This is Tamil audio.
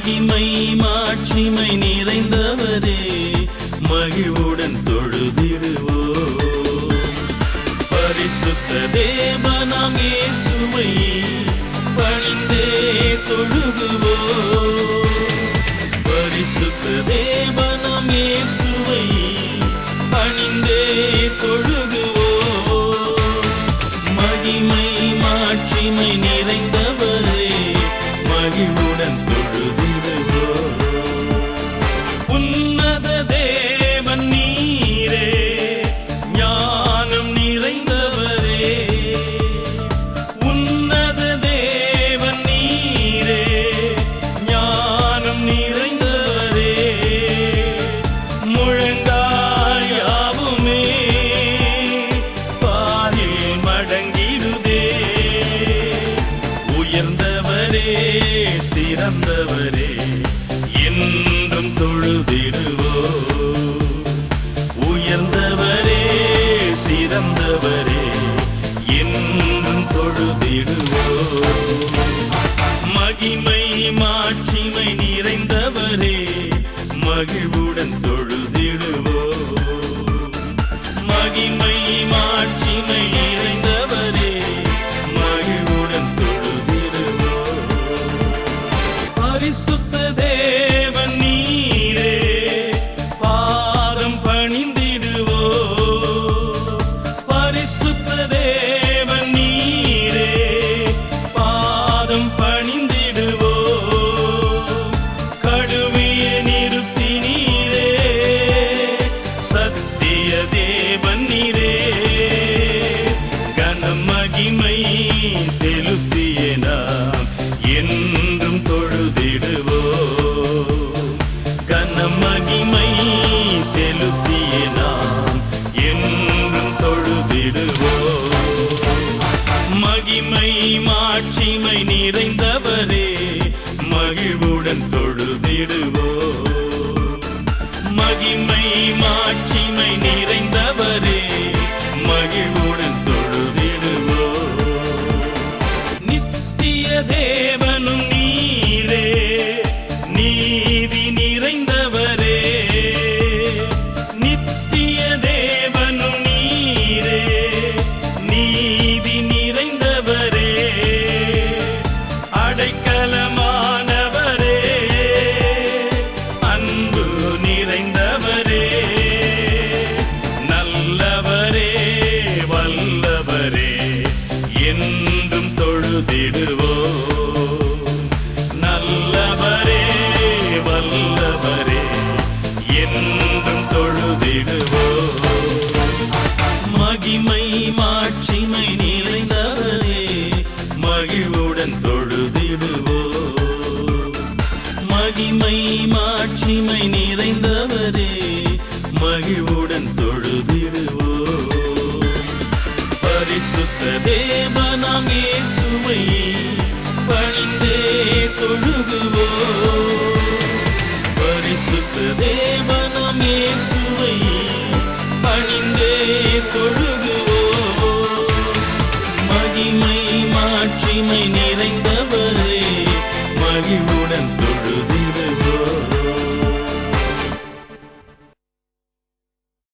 மகிமை மாட்சிமை நிறைந்தவரே மகிழ்வுடன் தொழுதிடுவோ பரிசுத்த தேவனாம் இயேசுவை பணிந்தே தொழுகுவோ பரிசுத்த தேவனாம் இயேசுவை பணிந்தே தொழுகுவோ மகிமை மாட்சிமை நிறைந்தவரே மகிழ்வுடன் தொழுதிடுவோ உன்னத தேவன் நீரே ஞானம் நிறைந்தவரே உன்னத தேவன் நீரே ஞானம் நிறைந்தவரே முழங்காயாவுமே பாரில் மடங்கிடுதே உயர்ந்தவரே சிறந்தவரே என்றும் தொழுதிடுவோ உயர்ந்தவரே சிறந்தவரே என்றும் தொழுதிடுவோ மகிமை மாட்சிமை நிறைந்தவரே மகிழ்வுடன் தொழுதிடுவோ மகிமை மாட்சிமை நிறைந்தவரே மகிழ்வுடன் தொழுதிடுவோ பரிசுத்த தேவன் நீரே பாதம் பணிந்திடுவோ பரிசுத்த தேவன் நீரே பாதம் பணிந்திடுவோ கடுவிய நிறுத்தி நீரே சத்திய தேவன் நீரே கனம் மகிமை செலுத்திய நாம் என்றும் தொழுதிடுவோ கனம் மகிமை செலுத்திய நாம் என்றும் தொழுதிடுவோ மகிமை மாட்சிமை நிறைந்தவரே மகிழ்வுடன் தொழுதிடுவோ மகிமை மாட்சிமை நிறைந்தவரே மகிழ்வுடன் தொழுதிடுவோ நித்திய தேவனும் நீரே நீதி நிறைந்தவரே நித்திய தேவனும் நீரே நீதி நிறைந்தவரே அடைக்கலமானவரே அன்பு நிறைந்தவரே நல்லவரே வல்லவரே என்றும் தொழுதிடுவோ நல்லவரே வல்லவரே என்றும் தொழுதிடுவோ மகிமை மாட்சிமை நிறைந்தவரே மகிழ்வுடன் தொழுதிடுவோ மகிமை மாட்சிமை நிறைந்தவரே மகிழ்வுடன் தொழுதிடுவோ பரிசுத்த தேவனாம் இயேசுவை பணிந்தே தொழுகுவோ பரிசுத்த தேவனாம் இயேசுவை பணிந்தே தொழுகுவோ மகிமை மாட்சிமை நிறைந்தவரே மகிழ்வுடன் தொழுதிடுவோ